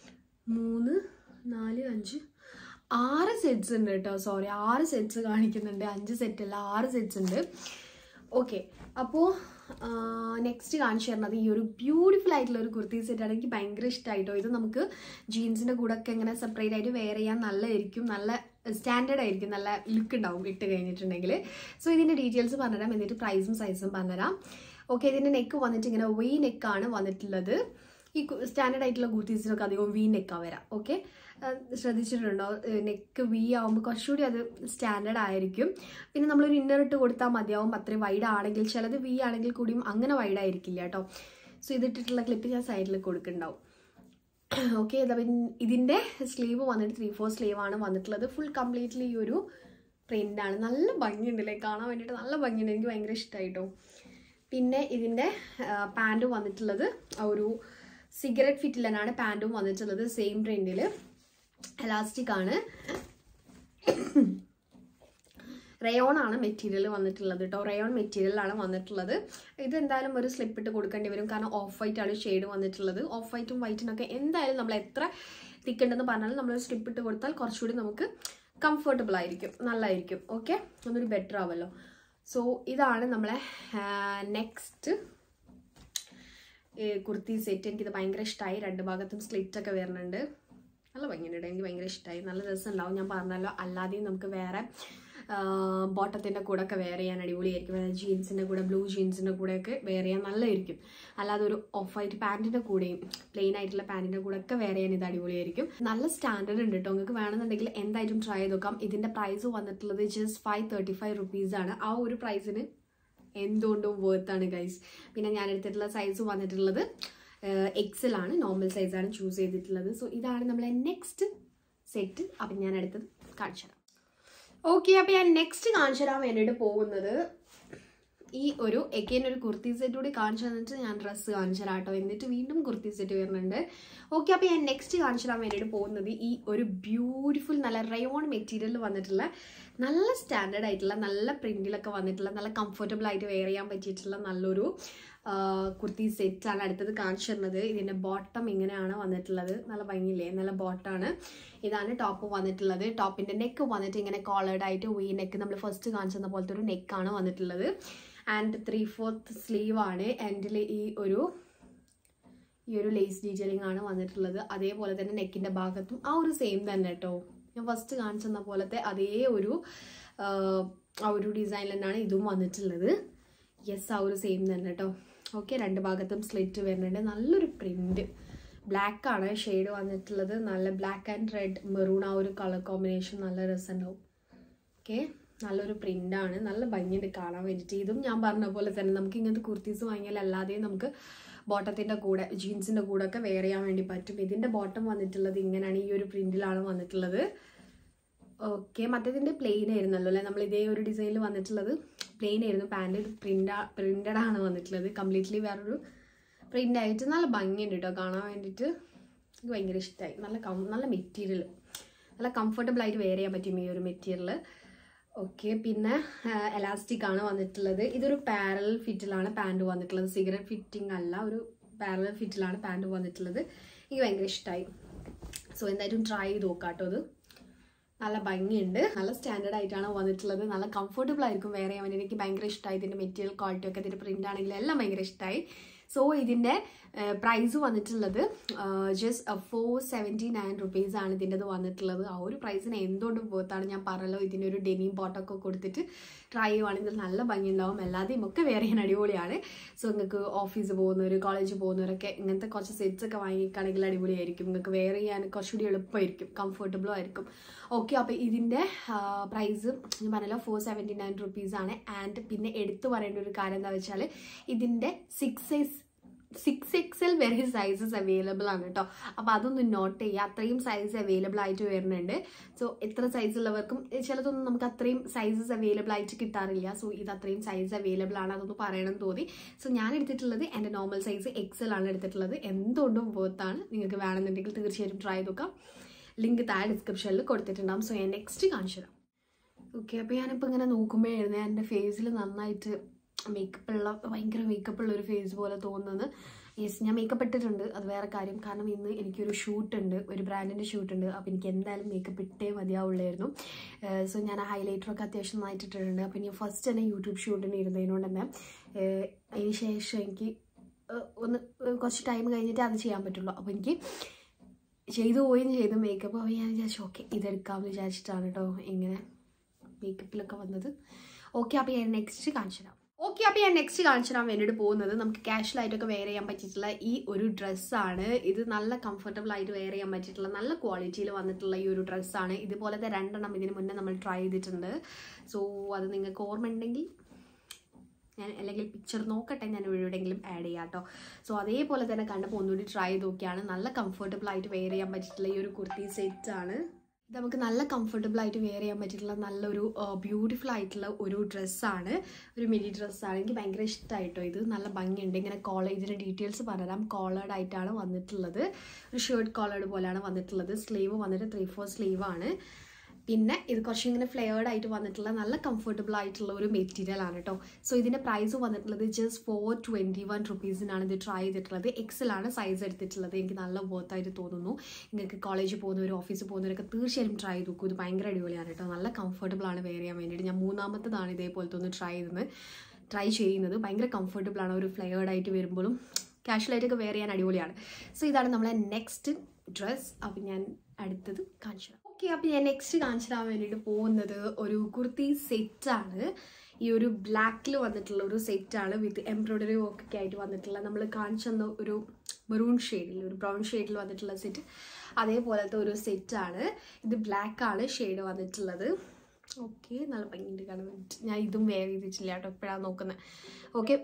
മൂന്ന് നാല് അഞ്ച് ആറ് സെറ്റ്സ് ഉണ്ട് കേട്ടോ സോറി ആറ് സെറ്റ്സ് കാണിക്കുന്നുണ്ട് അഞ്ച് സെറ്റ് അല്ല ആറ് സെറ്റ്സ് ഉണ്ട് ഓക്കെ അപ്പോൾ നെക്സ്റ്റ് കാണിച്ചു തരുന്നത് ഈ ഒരു ബ്യൂട്ടിഫുൾ ആയിട്ടുള്ള ഒരു കുർത്തി സെറ്റാണ് എനിക്ക് ഭയങ്കര ഇഷ്ടമായിട്ടോ ഇത് നമുക്ക് ജീൻസിൻ്റെ കൂടെ ഒക്കെ ഇങ്ങനെ സെപ്പറേറ്റ് ആയിട്ട് വെയർ ചെയ്യാൻ നല്ലതായിരിക്കും നല്ല സ്റ്റാൻഡേർഡ് ആയിരിക്കും നല്ല ലുക്ക് ഉണ്ടാവും ഇട്ട് കഴിഞ്ഞിട്ടുണ്ടെങ്കിൽ സോ ഇതിൻ്റെ ഡീറ്റെയിൽസ് പറഞ്ഞുതരാം എന്നിട്ട് പ്രൈസും സൈസും പറഞ്ഞുതരാം ഓക്കെ ഇതിൻ്റെ നെക്ക് വന്നിട്ട് ഇങ്ങനെ വി നെക്കാണ് വന്നിട്ടുള്ളത് ഈ സ്റ്റാൻഡേർഡ് ആയിട്ടുള്ള കുർത്തീസിനൊക്കെ അധികം വി നെക്കാണ് വരാം ഓക്കെ ശ്രദ്ധിച്ചിട്ടുണ്ടോ നെക്ക് വി ആവുമ്പോൾ കുറച്ചുകൂടി അത് സ്റ്റാൻഡേർഡ് ആയിരിക്കും പിന്നെ നമ്മളൊരു ഇന്നർ ഇട്ട് കൊടുത്താൽ മതിയാവും അത്രയും വൈഡ് ആണെങ്കിൽ ചിലത് വി ആണെങ്കിൽ കൂടിയും അങ്ങനെ വൈഡ് ആയിരിക്കില്ല കേട്ടോ സോ ഇതിട്ടിട്ടുള്ള ക്ലിപ്പ് ഞാൻ സൈഡിൽ കൊടുക്കുന്നുണ്ടാവും ഓക്കെ ഇതിൻ്റെ സ്ലീവ് വന്നിട്ട് ത്രീ ഫോർ സ്ലീവ് ആണ് വന്നിട്ടുള്ളത് ഫുൾ കംപ്ലീറ്റ്ലി ഈ ഒരു പ്രിൻ്റാണ് നല്ല ഭംഗിയുണ്ടല്ലേ കാണാൻ വേണ്ടിയിട്ട് നല്ല ഭംഗിയുണ്ട് എനിക്ക് ഭയങ്കര ഇഷ്ടമായിട്ടോ പിന്നെ ഇതിൻ്റെ പാൻറ് വന്നിട്ടുള്ളത് ആ ഒരു സിഗരറ്റ് ഫിറ്റിലനാണ് പാൻറ്റും വന്നിട്ടുള്ളത് സെയിം പ്രിന്റിൽ എലാസ്റ്റിക് ആണ് റയോൺ ആണ് മെറ്റീരിയൽ വന്നിട്ടുള്ളത് കേട്ടോ റയോൺ മെറ്റീരിയലാണ് വന്നിട്ടുള്ളത് ഇത് എന്തായാലും ഒരു സ്ലിപ്പ് ഇട്ട് കൊടുക്കേണ്ടി വരും കാരണം ഓഫ് വൈറ്റ് ആണ് ഷെയ്ഡ് വന്നിട്ടുള്ളത് ഓഫ് വൈറ്റും വൈറ്റിനൊക്കെ എന്തായാലും നമ്മൾ എത്ര തിക്കുണ്ടെന്ന് പറഞ്ഞാലും നമ്മൾ സ്ലിപ്പ് ഇട്ട് കൊടുത്താൽ കുറച്ചുകൂടി നമുക്ക് കംഫർട്ടബിൾ ആയിരിക്കും നല്ലതായിരിക്കും ഓക്കെ ഒന്നൊരു ബെറ്റർ ആവല്ലോ സോ ഇതാണ് നമ്മളെ നെക്സ്റ്റ് കുർത്തി സെറ്റ് എനിക്കിത് ഭയങ്കര ഇഷ്ടമായി രണ്ട് ഭാഗത്തും സ്ലിറ്റ് ഒക്കെ വരുന്നുണ്ട് നല്ല ഭംഗിയുണ്ട് എനിക്ക് ഭയങ്കര ഇഷ്ടമായി നല്ല രസം ഉണ്ടാവും ഞാൻ പറഞ്ഞല്ലോ അല്ലാതെയും നമുക്ക് വേറെ ബോട്ടത്തിൻ്റെ കൂടെ ഒക്കെ വെയർ ചെയ്യാൻ അടിപൊളിയായിരിക്കും അതായത് ജീൻസിൻ്റെ കൂടെ ബ്ലൂ ജീൻസിൻ്റെ കൂടെയൊക്കെ വെയർ ചെയ്യാൻ നല്ലതായിരിക്കും അല്ലാതെ ഒരു ഓഫ് വൈറ്റ് പാൻറ്റിൻ്റെ കൂടെയും പ്ലെയിൻ ആയിട്ടുള്ള പാൻറ്റിൻ്റെ കൂടെ ഒക്കെ വെയർ ചെയ്യാൻ ഇത് അടിപൊളിയായിരിക്കും നല്ല സ്റ്റാൻഡേർഡ് ഉണ്ട് കേട്ടോ നിങ്ങൾക്ക് വേണമെന്നുണ്ടെങ്കിൽ എന്തായിട്ടും ട്രൈ ചെയ്ത് നോക്കാം ഇതിൻ്റെ പ്രൈസ് വന്നിട്ടുള്ളത് ജസ്റ്റ് ഫൈവ് തേർട്ടി ഫൈവ് റുപ്പീസാണ് ആ ഒരു പ്രൈസിന് എന്തുകൊണ്ടും വേർത്താണ് ഗൈസ് പിന്നെ ഞാൻ എടുത്തിട്ടുള്ള സൈസ് വന്നിട്ടുള്ളത് എക്സൽ ആണ് നോർമൽ സൈസാണ് ചൂസ് ചെയ്തിട്ടുള്ളത് സോ ഇതാണ് നമ്മളെ നെക്സ്റ്റ് സെറ്റ് അപ്പം ഞാൻ അടുത്തത് കാണിച്ചു തരാം ഓക്കെ അപ്പം ഞാൻ നെക്സ്റ്റ് കാണിച്ചു തരാൻ വേണ്ടിയിട്ട് പോകുന്നത് ഈ ഒരു എഗെയിൻ ഒരു കുർത്തി സെറ്റ് കൂടി കാണിച്ചു തന്നിട്ട് ഞാൻ ഡ്രസ്സ് കാണിച്ചു തരാം കേട്ടോ എന്നിട്ട് വീണ്ടും കുർത്തി സെറ്റ് വരുന്നുണ്ട് ഓക്കെ അപ്പോൾ ഞാൻ നെക്സ്റ്റ് കാണിച്ചു തരാൻ വേണ്ടിയിട്ട് പോകുന്നത് ഈ ഒരു ബ്യൂട്ടിഫുൾ നല്ല റയോൺ മെറ്റീരിയൽ വന്നിട്ടുള്ള നല്ല സ്റ്റാൻഡേർഡ് ആയിട്ടുള്ള നല്ല പ്രിന്റിലൊക്കെ വന്നിട്ടുള്ള നല്ല കംഫർട്ടബിൾ ആയിട്ട് വെയർ ചെയ്യാൻ പറ്റിയിട്ടുള്ള നല്ലൊരു കുർത്തി സെറ്റാണ് അടുത്തത് കാണിച്ചു തരുന്നത് ഇതിൻ്റെ ബോട്ടം ഇങ്ങനെയാണ് വന്നിട്ടുള്ളത് നല്ല ഭംഗിയില്ലേ നല്ല ബോട്ടാണ് ഇതാണ് ടോപ്പ് വന്നിട്ടുള്ളത് ടോപ്പിൻ്റെ നെക്ക് വന്നിട്ട് ഇങ്ങനെ കോളേഡ് ആയിട്ട് വി നെക്ക് നമ്മൾ ഫസ്റ്റ് കാണിച്ചു തന്ന പോലത്തെ ഒരു നെക്കാണ് വന്നിട്ടുള്ളത് ആൻഡ് ത്രീ ഫോർത്ത് സ്ലീവ് ആണ് എൻഡിൽ ഈ ഒരു ഈ ഒരു ലേസ് ഡീറ്റെയിലിംഗ് ആണ് വന്നിട്ടുള്ളത് അതേപോലെ തന്നെ നെക്കിൻ്റെ ഭാഗത്തും ആ ഒരു സെയിം തന്നെ കേട്ടോ ഞാൻ ഫസ്റ്റ് കാണിച്ചു തന്ന പോലത്തെ അതേ ഒരു ആ ഒരു ഡിസൈനിൽ തന്നെയാണ് ഇതും വന്നിട്ടുള്ളത് യെസ് ആ ഒരു സെയിം തന്നെ കേട്ടോ ഓക്കെ രണ്ട് ഭാഗത്തും സ്ലിറ്റ് വരുന്നുണ്ട് നല്ലൊരു പ്രിന്റ് ബ്ലാക്ക് ആണ് ഷെയ്ഡ് വന്നിട്ടുള്ളത് നല്ല ബ്ലാക്ക് ആൻഡ് റെഡ് മെറൂൺ ആ ഒരു കളർ കോമ്പിനേഷൻ നല്ല രസമുണ്ടാവും ഓക്കെ നല്ലൊരു പ്രിൻ്റാണ് നല്ല ഭംഗിയുണ്ട് കാണാൻ വേണ്ടിയിട്ട് ഇതും ഞാൻ പറഞ്ഞ പോലെ തന്നെ നമുക്ക് ഇങ്ങനത്തെ കുർത്തീസ് വാങ്ങിയാൽ അല്ലാതെയും നമുക്ക് ബോട്ടത്തിൻ്റെ കൂടെ ജീൻസിൻ്റെ കൂടെ ഒക്കെ വെയർ ചെയ്യാൻ വേണ്ടി പറ്റും ഇതിൻ്റെ ബോട്ടം വന്നിട്ടുള്ളത് ഇങ്ങനെയാണ് ഈ ഒരു പ്രിൻറ്റിലാണ് വന്നിട്ടുള്ളത് ഓക്കെ മറ്റേതിൻ്റെ പ്ലെയിൻ ആയിരുന്നല്ലോ അല്ലേ നമ്മൾ ഇതേ ഒരു ഡിസൈനിൽ വന്നിട്ടുള്ളത് പ്ലെയിൻ ആയിരുന്നു പാൻറ് പ്രിൻ്റ് പ്രിൻ്റഡ് ആണ് വന്നിട്ടുള്ളത് കംപ്ലീറ്റ്ലി വേറൊരു പ്രിൻ്റ് ആയിട്ട് നല്ല ഭംഗിയുണ്ട് കേട്ടോ കാണാൻ വേണ്ടിയിട്ട് എനിക്ക് ഭയങ്കര ഇഷ്ടമായി നല്ല കം നല്ല മെറ്റീരിയൽ നല്ല കംഫർട്ടബിൾ ആയിട്ട് വെയർ ചെയ്യാൻ പറ്റും ഈ ഒരു മെറ്റീരിയൽ ഓക്കെ പിന്നെ എലാസ്റ്റിക് ആണ് വന്നിട്ടുള്ളത് ഇതൊരു പാരൽ ഫിറ്റിലാണ് പാൻറ് വന്നിട്ടുള്ളത് സിഗരറ്റ് ഫിറ്റിംഗ് അല്ല ഒരു പാരൽ ഫിറ്റിലാണ് പാൻറ് വന്നിട്ടുള്ളത് എനിക്ക് ഭയങ്കര ഇഷ്ടമായി സോ എന്തായാലും ട്രൈ ചെയ്ത് നോക്കാം കേട്ടോ അത് നല്ല ഭംഗിയുണ്ട് നല്ല സ്റ്റാൻഡേർഡ് ആയിട്ടാണ് വന്നിട്ടുള്ളത് നല്ല കംഫർട്ടബിൾ ആയിരിക്കും വേറെ ചെയ്യാൻ വേണ്ടി എനിക്ക് ഭയങ്കര ഇഷ്ടമായി ഇതിൻ്റെ മെറ്റീരിയൽ ക്വാളിറ്റി ഒക്കെ ഇതിൻ്റെ പ്രിൻ്റ് ആണെങ്കിലും എല്ലാം ഭയങ്കര ഇഷ്ടമായി സോ ഇതിൻ്റെ പ്രൈസ് വന്നിട്ടുള്ളത് just four seventy nine rupees ആണ് ഇതിൻ്റെത് വന്നിട്ടുള്ളത് ആ ഒരു പ്രൈസിന് എന്തുകൊണ്ടും പോത്താണ് ഞാൻ പറഞ്ഞല്ലോ ഇതിൻ്റെ ഒരു ഡെനിം ബോട്ടൊക്കെ കൊടുത്തിട്ട് ട്രൈ ചെയ്യുവാണെങ്കിൽ നല്ല ഭംഗിയുണ്ടാവും എല്ലാതെയും ഒക്കെ വേറെ ചെയ്യാൻ അടിപൊളിയാണ് സോ നിങ്ങൾക്ക് ഓഫീസ് പോകുന്നവർ കോളേജിൽ പോകുന്നവരൊക്കെ ഇങ്ങനത്തെ കുറച്ച് സെറ്റ്സ് ഒക്കെ വാങ്ങിക്കുകയാണെങ്കിൽ അടിപൊളിയായിരിക്കും നിങ്ങൾക്ക് വെയർ ചെയ്യാൻ കുറച്ചുകൂടി എളുപ്പമായിരിക്കും കംഫർട്ടബിളും ആയിരിക്കും ഓക്കെ അപ്പോൾ ഇതിൻ്റെ പ്രൈസ് ഞാൻ പറഞ്ഞല്ലോ ഫോർ സെവൻറ്റി നയൻ റുപ്പീസാണ് ആൻഡ് പിന്നെ എടുത്തു പറയേണ്ട ഒരു കാര്യം എന്താ വെച്ചാൽ ഇതിൻ്റെ സിക്സ് സൈസ് സിക്സ് എക്സൽ വരെ സൈസസ് അവൈലബിൾ ആണ് കേട്ടോ അപ്പോൾ അതൊന്ന് നോട്ട് ചെയ്യുക അത്രയും സൈസ് അവൈലബിൾ ആയിട്ട് വരുന്നുണ്ട് സോ എത്ര സൈസ് ഉള്ളവർക്കും ചിലതൊന്നും നമുക്ക് അത്രയും സൈസസ് അവൈലബിൾ ആയിട്ട് കിട്ടാറില്ല സോ ഇത് അത്രയും സൈസ് അവൈലബിൾ ആണ് അതൊന്ന് പറയണം തോന്നി സോ ഞാൻ എടുത്തിട്ടുള്ളത് എൻ്റെ നോർമൽ സൈസ് എക്സൽ ആണ് എടുത്തിട്ടുള്ളത് എന്തുകൊണ്ടും വർത്താണ് നിങ്ങൾക്ക് വേണമെന്നുണ്ടെങ്കിൽ തീർച്ചയായിട്ടും ട്രൈ ചെയ്ത് നോക്കാം ലിങ്ക് താഴെ ഡിസ്ക്രിപ്ഷനിൽ കൊടുത്തിട്ടുണ്ടാകും സോ ഞാൻ നെക്സ്റ്റ് കാണിച്ചു തരാം ഓക്കെ അപ്പോൾ ഞാനിപ്പോൾ ഇങ്ങനെ നോക്കുമ്പോഴായിരുന്നു എൻ്റെ ഫേസിൽ നന്നായിട്ട് മേക്കപ്പ് ഉള്ള ഭയങ്കര മേക്കപ്പ് ഉള്ള ഒരു ഫേസ് പോലെ തോന്നുന്നത് യെസ് ഞാൻ മേക്കപ്പ് ഇട്ടിട്ടുണ്ട് അത് വേറെ കാര്യം കാരണം ഇന്ന് എനിക്കൊരു ഷൂട്ട് ഉണ്ട് ഒരു ബ്രാൻഡിൻ്റെ ഷൂട്ട് ഉണ്ട് അപ്പോൾ എനിക്ക് എന്തായാലും മേക്കപ്പ് ഇട്ടേ മതിയാവുള്ളായിരുന്നു സോ ഞാൻ ആ ഹൈലൈറ്ററൊക്കെ അത്യാവശ്യം നന്നായിട്ട് ഇട്ടിട്ടുണ്ട് അപ്പോൾ ഞാൻ ഫസ്റ്റ് തന്നെ യൂട്യൂബ് ഷൂട്ടിന് ഇരുന്നതിനോണ്ട് തന്നെ ഏഹ്, അതിന് ശേഷം എനിക്ക് ഏഹ്, ഒന്ന് കുറച്ച് ടൈം കഴിഞ്ഞിട്ട് അത് ചെയ്യാൻ പറ്റുള്ളൂ അപ്പോൾ എനിക്ക് ചെയ്തു പോയും ചെയ്തു മേക്കപ്പ് അപ്പോൾ ഞാൻ വിചാരിച്ചു ഓക്കെ ഇതെടുക്കാമെന്ന് വിചാരിച്ചിട്ടാണ് കേട്ടോ ഇങ്ങനെ മേക്കപ്പിലൊക്കെ വന്നത് ഓക്കെ അപ്പോൾ ഞാൻ നെക്സ്റ്റ് കാണിച്ചു തരാം ഓക്കെ അപ്പോൾ ഞാൻ നെക്സ്റ്റ് കാണിച്ചു തരാൻ വേണ്ടിയിട്ട് പോകുന്നത് നമുക്ക് കാഷ്വലായിട്ടൊക്കെ വെയർ ചെയ്യാൻ പറ്റിയിട്ടുള്ള ഈ ഒരു ഡ്രസ്സാണ് ഇത് നല്ല കംഫർട്ടബിൾ ആയിട്ട് വെയർ ചെയ്യാൻ പറ്റിയിട്ടുള്ള നല്ല ക്വാളിറ്റിയിൽ വന്നിട്ടുള്ള ഈ ഒരു ഡ്രസ്സാണ് ഇതുപോലത്തെ രണ്ടെണ്ണം ഇതിന് മുന്നേ നമ്മൾ ട്രൈ ചെയ്തിട്ടുണ്ട് സോ അത് നിങ്ങൾക്ക് ഓർമ്മ ഉണ്ടെങ്കിൽ ഞാൻ അല്ലെങ്കിൽ പിക്ചർ നോക്കട്ടെ ഞാൻ എവിടെയെങ്കിലും ആഡ് ചെയ്യാം കേട്ടോ സോ അതേപോലെ തന്നെ കണ്ടപ്പോൾ ഒന്നുകൂടി ട്രൈ ചെയ്ത് നോക്കിയാണ് നല്ല കംഫർട്ടബിൾ ആയിട്ട് വെയർ ചെയ്യാൻ പറ്റിയിട്ടുള്ള ഈ ഒരു കുർത്തി സെറ്റ് ആണ് ഇത് നമുക്ക് നല്ല കംഫർട്ടബിൾ ആയിട്ട് വെയർ ചെയ്യാൻ പറ്റിയിട്ടുള്ള നല്ലൊരു ബ്യൂട്ടിഫുൾ ആയിട്ടുള്ള ഒരു ഡ്രസ്സാണ് ഒരു മിനി ഡ്രസ്സാണ് എനിക്ക് ഭയങ്കര ഇഷ്ടമായിട്ടോ ഇത് നല്ല ഭംഗിയുണ്ട് ഇങ്ങനെ കോളേജിൻ്റെ ഡീറ്റെയിൽസ് പറഞ്ഞുതരാം കോളേഡ് ആയിട്ടാണ് വന്നിട്ടുള്ളത് ഒരു ഷർട്ട് കോളേഡ് പോലെയാണ് വന്നിട്ടുള്ളത് സ്ലീവ് വന്നിട്ട് ത്രീ ഫോർ സ്ലീവ് ആണ് പിന്നെ ഇത് കുറച്ചും ഇങ്ങനെ ഫ്ലെയർഡ് ആയിട്ട് വന്നിട്ടുള്ള നല്ല കംഫർട്ടബിൾ ആയിട്ടുള്ള ഒരു മെറ്റീരിയൽ ആണ് കേട്ടോ സോ ഇതിന്റെ പ്രൈസ് വന്നിട്ടുള്ളത് ജസ്റ്റ് ഫോർ ട്വന്റി വൺ റുപ്പീസിനാണ് ഇത് ട്രൈ ചെയ്തിട്ടുള്ളത് എക്സൽ ആണ് സൈസ് എടുത്തിട്ടുള്ളത് എനിക്ക് നല്ല വർത്ത് ആയിട്ട് തോന്നുന്നു നിങ്ങൾക്ക് കോളേജിൽ പോകുന്നവർ ഓഫീസിൽ പോകുന്നവരൊക്കെ തീർച്ചയായും ട്രൈ ചെയ്ത് നോക്കൂ ഇത് ഭയങ്കര അടിപൊളിയാണ് കേട്ടോ നല്ല കംഫർട്ടബിൾ ആണ് വെയർ ചെയ്യാൻ വേണ്ടിയിട്ട് ഞാൻ മൂന്നാമത്തതാണ് ഇതേപോലത്തെ ഒന്ന് ട്രൈ ചെയ്തത് ട്രൈ ചെയ്യുന്നത് ഭയങ്കര കംഫർട്ടബിൾ ആണ് ഒരു ഫ്ലെയർഡ് ആയിട്ട് വരുമ്പോഴും കാഷ്വലായിട്ടൊക്കെ വെയർ ചെയ്യാൻ അടിപൊളിയാണ് സോ ഇതാണ് നമ്മളെ നെക്സ്റ്റ് ഡ്രസ്സ് അപ്പം ഞാൻ അടുത്തത് കാണിച്ചു തരാം ഓക്കെ അപ്പം ഞാൻ നെക്സ്റ്റ് കാണിച്ചു തരാൻ വേണ്ടിയിട്ട് പോകുന്നത് ഒരു കുർത്തി സെറ്റാണ് ഈ ഒരു ബ്ലാക്കിൽ വന്നിട്ടുള്ള ഒരു സെറ്റാണ് വിത്ത് എംബ്രോയ്ഡറി വർക്ക് ഒക്കെ ആയിട്ട് വന്നിട്ടുള്ള നമ്മൾ കാണിച്ചു തന്ന ഒരു മെറൂൺ ഷെയ്ഡിൽ ഒരു ബ്രൗൺ ഷെയ്ഡിൽ വന്നിട്ടുള്ള സെറ്റ് അതേപോലത്തെ ഒരു സെറ്റാണ് ഇത് ബ്ലാക്ക് ആണ് ഷെയ്ഡ് വന്നിട്ടുള്ളത് ഓക്കെ നല്ല ഭംഗിയുണ്ട് കാണാൻ വേണ്ടിയിട്ട് ഞാൻ ഇതും വേറെ ചെയ്തിട്ടില്ല കേട്ടോ എപ്പോഴാണ് നോക്കുന്നത് ഓക്കെ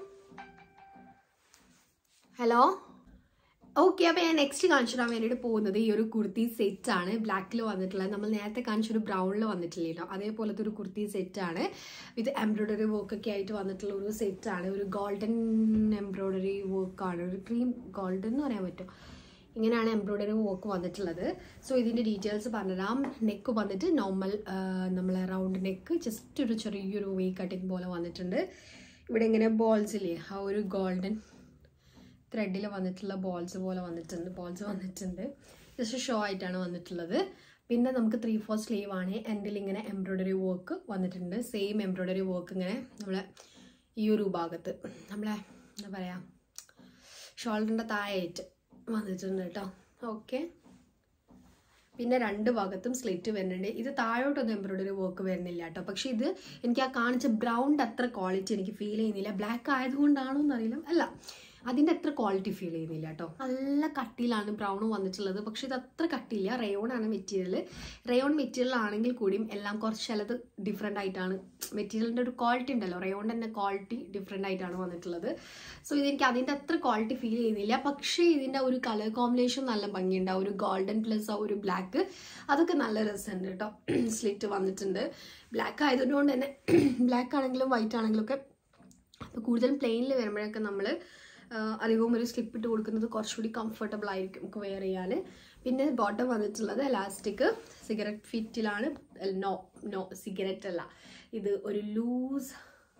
ഹലോ ഓക്കെ അപ്പോൾ ഞാൻ നെക്സ്റ്റ് കാണിച്ചു തരാൻ വേണ്ടിയിട്ട് പോകുന്നത് ഈ ഒരു കുർത്തി സെറ്റ് ആണ് ബ്ലാക്കിൽ വന്നിട്ടുള്ളത് നമ്മൾ നേരത്തെ കാണിച്ചൊരു ബ്രൗണിൽ വന്നിട്ടില്ലല്ലോ അതേപോലത്തെ ഒരു കുർത്തി സെറ്റ് ആണ് വിത്ത് എംബ്രോയ്ഡറി വർക്ക് ഒക്കെ ആയിട്ട് വന്നിട്ടുള്ള ഒരു സെറ്റ് ആണ് ഒരു ഗോൾഡൻ എംബ്രോയ്ഡറി വർക്കാണ് ഒരു ക്രീം ഗോൾഡൻ എന്ന് പറയാൻ പറ്റും ഇങ്ങനെയാണ് എംബ്രോയ്ഡറി വർക്ക് വന്നിട്ടുള്ളത് സോ ഇതിൻ്റെ ഡീറ്റെയിൽസ് പറഞ്ഞുതരാം നെക്ക് വന്നിട്ട് നോർമൽ നമ്മളെ റൗണ്ട് നെക്ക് ജസ്റ്റ് ഒരു ചെറിയൊരു വേ കട്ടിങ് പോലെ വന്നിട്ടുണ്ട് ഇവിടെ ഇങ്ങനെ ബോൾസ് ഇല്ലേ ആ ഒരു ഗോൾഡൻ ത്രെഡിൽ വന്നിട്ടുള്ള ബോൾസ് പോലെ വന്നിട്ടുണ്ട് ബോൾസ് വന്നിട്ടുണ്ട് ജസ്റ്റ് ഷോ ആയിട്ടാണ് വന്നിട്ടുള്ളത് പിന്നെ നമുക്ക് ത്രീ ഫോർ സ്ലീവ് ആണ് എൻഡിൽ ഇങ്ങനെ എംബ്രോയ്ഡറി വർക്ക് വന്നിട്ടുണ്ട് സെയിം എംബ്രോയ്ഡറി വർക്ക് ഇങ്ങനെ നമ്മളെ ഈ ഒരു ഭാഗത്ത് നമ്മളെ എന്താ പറയുക ഷോൾഡറിൻ്റെ താഴെയായിട്ട് വന്നിട്ടുണ്ട് കേട്ടോ ഓക്കെ പിന്നെ രണ്ട് ഭാഗത്തും സ്ലിറ്റ് വരുന്നുണ്ട് ഇത് താഴോട്ടൊന്നും എംബ്രോയ്ഡറി വർക്ക് വരുന്നില്ല കേട്ടോ പക്ഷെ ഇത് എനിക്ക് ആ കാണിച്ച ബ്രൗണ്ട് അത്ര ക്വാളിറ്റി എനിക്ക് ഫീൽ ചെയ്യുന്നില്ല ബ്ലാക്ക് ആയതുകൊണ്ടാണോ എന്നറിയില്ല അല്ല അതിൻ്റെ അത്ര ക്വാളിറ്റി ഫീൽ ചെയ്യുന്നില്ല കേട്ടോ നല്ല കട്ടിയിലാണ് ബ്രൗൺ വന്നിട്ടുള്ളത് പക്ഷെ ഇത് അത്ര കട്ടിയില്ല റയോൺ ആണ് മെറ്റീരിയൽ റയോൺ മെറ്റീരിയൽ ആണെങ്കിൽ കൂടിയും എല്ലാം കുറച്ച് ചിലത് ഡിഫറെൻ്റ് ആയിട്ടാണ് മെറ്റീരിയലിൻ്റെ ഒരു ക്വാളിറ്റി ഉണ്ടല്ലോ റയോണിൻ്റെ തന്നെ ക്വാളിറ്റി ഡിഫറെൻ്റ് ആയിട്ടാണ് വന്നിട്ടുള്ളത് സോ ഇതെനിക്ക് അതിൻ്റെ അത്ര ക്വാളിറ്റി ഫീൽ ചെയ്യുന്നില്ല പക്ഷേ ഇതിൻ്റെ ഒരു കളർ കോമ്പിനേഷൻ നല്ല ഭംഗിയുണ്ട് ആ ഒരു ഗോൾഡൻ പ്ലസ് ആ ഒരു ബ്ലാക്ക് അതൊക്കെ നല്ല രസമുണ്ട് കേട്ടോ സ്ലിറ്റ് വന്നിട്ടുണ്ട് ബ്ലാക്ക് ആയതുകൊണ്ട് തന്നെ ബ്ലാക്ക് ആണെങ്കിലും വൈറ്റ് ആണെങ്കിലും ഒക്കെ അപ്പോൾ കൂടുതലും പ്ലെയിനിൽ വരുമ്പോഴൊക്കെ നമ്മൾ അധികവും ഒരു സ്ലിപ്പ് ഇട്ട് കൊടുക്കുന്നത് കുറച്ചുകൂടി കംഫർട്ടബിൾ ആയിരിക്കും നമുക്ക് വെയർ ചെയ്യാൻ പിന്നെ ബോട്ടം വന്നിട്ടുള്ളത് എലാസ്റ്റിക് സിഗരറ്റ് ഫിറ്റിലാണ് നോ നോ സിഗരറ്റ് അല്ല ഇത് ഒരു ലൂസ്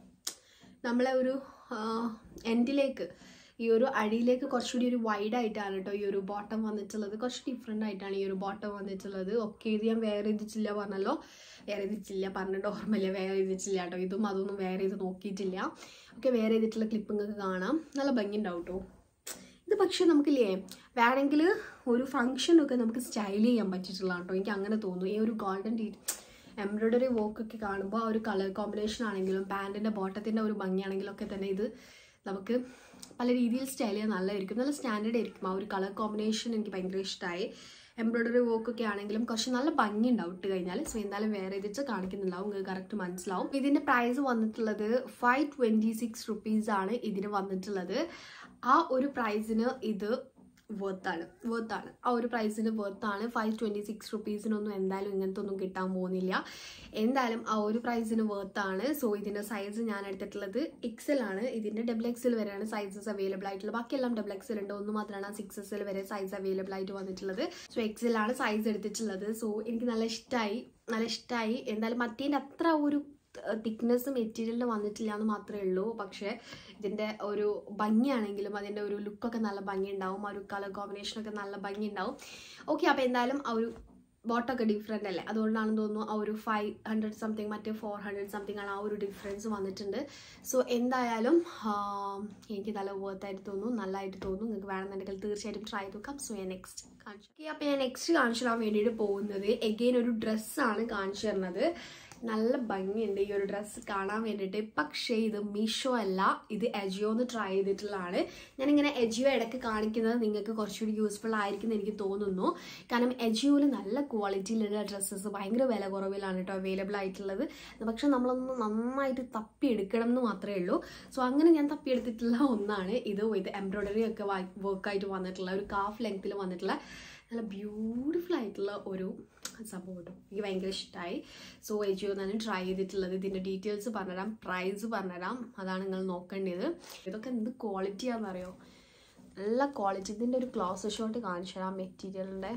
നമ്മളെ ഒരു എൻഡിലേക്ക് ഈ ഒരു അടിയിലേക്ക് കുറച്ചുകൂടി ഒരു വൈഡ് ആയിട്ടാണ് കേട്ടോ ഈ ഒരു ബോട്ടം വന്നിട്ടുള്ളത് കുറച്ച് ഡിഫറെൻ്റ് ആയിട്ടാണ് ഈ ഒരു ബോട്ടം വന്നിട്ടുള്ളത് ഒക്കെ ഇത് ഞാൻ വേറെ ചെയ്തിട്ടില്ല പറഞ്ഞല്ലോ വേറെ ചെയ്തിട്ടില്ല പറഞ്ഞിട്ട് ഓർമ്മയില്ല വേറെ ചെയ്തിട്ടില്ല കേട്ടോ ഇതും അതൊന്നും വേറെ ചെയ്ത് നോക്കിയിട്ടില്ല ഒക്കെ വേറെ ചെയ്തിട്ടുള്ള ക്ലിപ്പ് നിങ്ങൾക്ക് കാണാം നല്ല ഭംഗി ഉണ്ടാവും കേട്ടോ ഇത് പക്ഷേ നമുക്കില്ലേ വേണമെങ്കിൽ ഒരു ഫംഗ്ഷനൊക്കെ നമുക്ക് സ്റ്റൈൽ ചെയ്യാൻ പറ്റിയിട്ടുള്ളതാണ് കേട്ടോ എനിക്ക് അങ്ങനെ തോന്നുന്നു ഈ ഒരു ഗോൾഡൻ ഡീ എംബ്രോയ്ഡറി വർക്കൊക്കെ കാണുമ്പോൾ ആ ഒരു കളർ കോമ്പിനേഷൻ ആണെങ്കിലും പാൻറ്റിൻ്റെ ബോട്ടത്തിൻ്റെ ഒരു ഭംഗിയാണെങ്കിലും ഒക്കെ തന്നെ ഇത് നമുക്ക് പല രീതിയിൽ സ്റ്റൈൽ ചെയ്യാൻ നല്ലതായിരിക്കും നല്ല സ്റ്റാൻഡേർഡ് ആയിരിക്കും ആ ഒരു കളർ കോമ്പിനേഷൻ എനിക്ക് ഭയങ്കര ഇഷ്ടമായി എംബ്രോയ്ഡറി വർക്കൊക്കെ ആണെങ്കിലും കുറച്ച് നല്ല ഭംഗി ഉണ്ടാവും ഇട്ട് കഴിഞ്ഞാൽ സോ എന്തായാലും വേറെ ചെയ്തിട്ട് കാണിക്കുന്നുണ്ടാവും നിങ്ങൾക്ക് കറക്റ്റ് മനസ്സിലാവും ഇതിൻ്റെ പ്രൈസ് വന്നിട്ടുള്ളത് ഫൈവ് ട്വൻറ്റി സിക്സ് റുപ്പീസ് ആണ് ഇതിന് വന്നിട്ടുള്ളത് ആ ഒരു പ്രൈസിന് ഇത് വേർത്താണ് വേർത്താണ് ആ ഒരു പ്രൈസിന് വേർത്താണ് ഫൈവ് ട്വൻറ്റി സിക്സ് റുപ്പീസിനൊന്നും എന്തായാലും ഇങ്ങനത്തെ ഒന്നും കിട്ടാൻ പോകുന്നില്ല എന്തായാലും ആ ഒരു പ്രൈസിന് വേർത്താണ് സോ ഇതിൻ്റെ സൈസ് ഞാൻ എടുത്തിട്ടുള്ളത് എക്സൽ ആണ് ഇതിൻ്റെ ഡബിൾ എക്സൽ വരെയാണ് സൈസസ് അവൈലബിൾ ആയിട്ടുള്ളത് ബാക്കിയെല്ലാം ഡബിൾ എക്സൽ ഉണ്ട് ഒന്ന് മാത്രമാണ് സിക്സ് എസ് എൽ വരെ സൈസ് അവൈലബിൾ ആയിട്ട് വന്നിട്ടുള്ളത് സോ എക്സൽ ആണ് സൈസ് എടുത്തിട്ടുള്ളത് സോ എനിക്ക് നല്ല ഇഷ്ടമായി നല്ല ഇഷ്ടമായി എന്തായാലും മറ്റേൻ്റെ അത്ര ഒരു തിക്നെസ് മെറ്റീരിയലിൽ വന്നിട്ടില്ല എന്ന് മാത്രമേ ഉള്ളൂ പക്ഷേ ഇതിൻ്റെ ഒരു ഭംഗിയാണെങ്കിലും അതിൻ്റെ ഒരു ലുക്കൊക്കെ നല്ല ഭംഗി ഉണ്ടാവും ആ ഒരു കളർ കോമ്പിനേഷനൊക്കെ നല്ല ഭംഗി ഉണ്ടാവും ഓക്കെ അപ്പോൾ എന്തായാലും ആ ഒരു ബോട്ടൊക്കെ ഡിഫറെൻ്റ് അല്ലേ അതുകൊണ്ടാണെന്ന് തോന്നുന്നു ആ ഒരു ഫൈവ് ഹൺഡ്രഡ് സംതിങ് മറ്റേ ഫോർ ഹൺഡ്രഡ് സംതിങ് ആണ് ആ ഒരു ഡിഫറൻസ് വന്നിട്ടുണ്ട് സോ എന്തായാലും എനിക്ക് നല്ല വർത്തായിട്ട് തോന്നുന്നു നല്ലതായിട്ട് തോന്നുന്നു നിങ്ങൾക്ക് വേണമെന്നുണ്ടെങ്കിൽ തീർച്ചയായിട്ടും ട്രൈ നോക്കാം സോ ഞാൻ നെക്സ്റ്റ് കാണിച്ചു ഓക്കെ അപ്പോൾ ഞാൻ നെക്സ്റ്റ് കാണിച്ചു തരാൻ വേണ്ടിയിട്ട് പോകുന്നത് എഗെയിൻ ഒരു ഡ്രസ്സാണ് കാണിച്ചു തരുന്നത് നല്ല ഭംഗിയുണ്ട് ഈ ഒരു ഡ്രസ്സ് കാണാൻ വേണ്ടിയിട്ട് പക്ഷേ ഇത് മീഷോ അല്ല ഇത് എജിയോ എന്ന് ട്രൈ ചെയ്തിട്ടുള്ളതാണ് ഞാനിങ്ങനെ എജിയോ ഇടയ്ക്ക് കാണിക്കുന്നത് നിങ്ങൾക്ക് കുറച്ചുകൂടി യൂസ്ഫുൾ ആയിരിക്കും എന്ന് എനിക്ക് തോന്നുന്നു കാരണം എജിയോയിൽ നല്ല ക്വാളിറ്റിയിലുള്ള ഡ്രസ്സസ് ഭയങ്കര വില കുറവിലാണ് കേട്ടോ അവൈലബിൾ ആയിട്ടുള്ളത് പക്ഷെ നമ്മളൊന്ന് നന്നായിട്ട് തപ്പിയെടുക്കണം എന്ന് മാത്രമേ ഉള്ളൂ സോ അങ്ങനെ ഞാൻ തപ്പിയെടുത്തിട്ടുള്ള ഒന്നാണ് ഇത് ഇത് എംബ്രോയ്ഡറി ഒക്കെ വർക്കായിട്ട് വന്നിട്ടുള്ള ഒരു കാഫ് ലെങ്ത്തിൽ വന്നിട്ടുള്ള നല്ല ബ്യൂട്ടിഫുൾ ആയിട്ടുള്ള ഒരു സംഭവം കേട്ടോ എനിക്ക് ഭയങ്കര ഇഷ്ടമായി സോ എജിയോ എന്നാണ് ട്രൈ ചെയ്തിട്ടുള്ളത് ഇതിൻ്റെ ഡീറ്റെയിൽസ് പറഞ്ഞുതരാം പ്രൈസ് പറഞ്ഞുതരാം അതാണ് നിങ്ങൾ നോക്കേണ്ടത് ഇതൊക്കെ എന്ത് ക്വാളിറ്റിയാണെന്നറിയോ നല്ല ക്വാളിറ്റി ഇതിൻ്റെ ഒരു ക്ലോസ് ഷോട്ട് കാണിച്ചു തരാം മെറ്റീരിയലിൻ്റെ